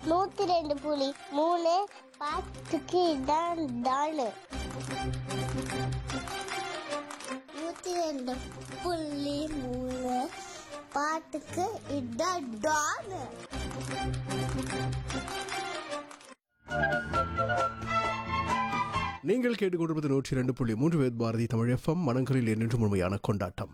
நூத்தி ரெண்டு புலி மூணு பாட்டுக்கு இதான் தானு நூத்தி ரெண்டு புள்ளி மூணு பாட்டுக்கு இதான் டானு நீங்கள் கேட்டுக்கொண்டிருப்பது நூற்றி ரெண்டு புள்ளி மூன்று வேத் பாரதி தமிழ் எஃப்எம் மனங்களில் என்று முழுமையான கொண்டாட்டம்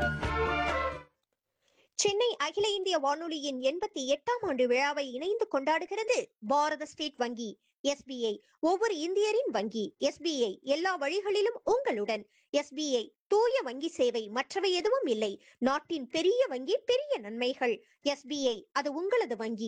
சென்னை அகில இந்திய வானொலியின் எண்பத்தி எட்டாம் ஆண்டு விழாவை இணைந்து கொண்டாடுகிறது பாரத ஸ்டேட் வங்கி எஸ்பிஐ ஒவ்வொரு இந்தியரின் வங்கி எஸ்பிஐ எல்லா வழிகளிலும் உங்களுடன் எஸ்பிஐ தூய வங்கி சேவை மற்றவை எதுவும் இல்லை நாட்டின் பெரிய வங்கி பெரிய நன்மைகள் எஸ்பிஐ அது உங்களது வங்கி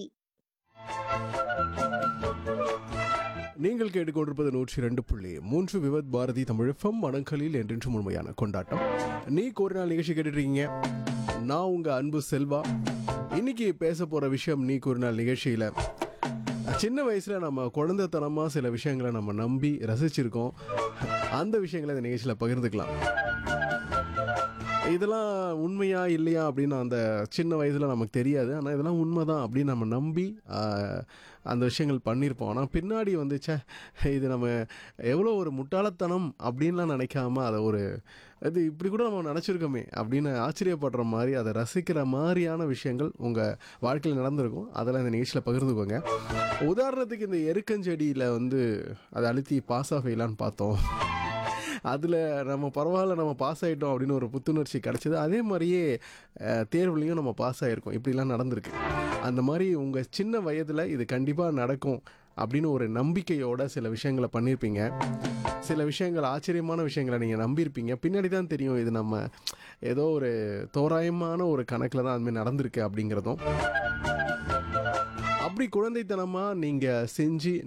நீங்கள் கேட்டுக்கொண்டிருப்பது நூற்றி ரெண்டு புள்ளி மூன்று விவத் பாரதி தமிழ் எஃப்எம் மனங்களில் என்றென்று முழுமையான கொண்டாட்டம் நீ ஒரு நாள் நிகழ்ச்சி கேட்டுட்டு இருக்கீங்க நான் உங்க அன்பு செல்வா இன்னைக்கு பேச போற விஷயம் நீ ஒரு நாள் நிகழ்ச்சியில சின்ன வயசுல நம்ம குழந்தைத்தனமா சில விஷயங்களை நம்ம நம்பி ரசிச்சிருக்கோம் அந்த விஷயங்களை இந்த நிகழ்ச்சியில பகிர்ந்துக்கலாம் இதெல்லாம் உண்மையா இல்லையா அப்படின்னு அந்த சின்ன வயதில் நமக்கு தெரியாது ஆனால் இதெல்லாம் உண்மைதான் அப்படின்னு நம்ம நம்பி ஆஹ், அந்த விஷயங்கள் பண்ணியிருப்போம் ஆனால் பின்னாடி வந்து ச்சே இது நம்ம எவ்வளோ ஒரு முட்டாளத்தனம் அப்படின்லாம் நினைக்காம அதை ஒரு இது இப்படி கூட நம்ம நினச்சிருக்கோமே அப்படின்னு ஆச்சரியப்படுற மாதிரி அதை ரசிக்கிற மாதிரியான விஷயங்கள் உங்கள் வாழ்க்கையில் நடந்திருக்கும் அதெல்லாம் இந்த நிகழ்ச்சியில் பகிர்ந்துக்கோங்க உதாரணத்துக்கு இந்த எருக்கஞ்செடியில் வந்து அதை அழுத்தி பாஸ் ஆஃப் ஃபெயிலான்னு பார்த்தோம் அதில் நம்ம பரவாயில்ல நம்ம பாஸ் ஆகிட்டோம் அப்படின்னு ஒரு புத்துணர்ச்சி கிடச்சிது அதே மாதிரியே அஹ், தேர்வுலையும் நம்ம பாஸ் ஆகிருக்கோம் இப்படிலாம் நடந்திருக்கு அந்த மாதிரி உங்கள் சின்ன வயதில் இது கண்டிப்பாக நடக்கும் அப்படின்னு ஒரு நம்பிக்கையோட சில விஷயங்களை பண்ணியிருப்பீங்க சில விஷயங்கள் ஆச்சரியமான விஷயங்களை நீங்கள் நம்பியிருப்பீங்க பின்னாடி தான் தெரியும் இது நம்ம ஏதோ ஒரு தோராயமான ஒரு கணக்கில் தான் அதுமாதிரி நடந்திருக்கு அப்படிங்கிறதும் அப்படி குழந்தைத்தனமாக நீங்கள் செஞ்சு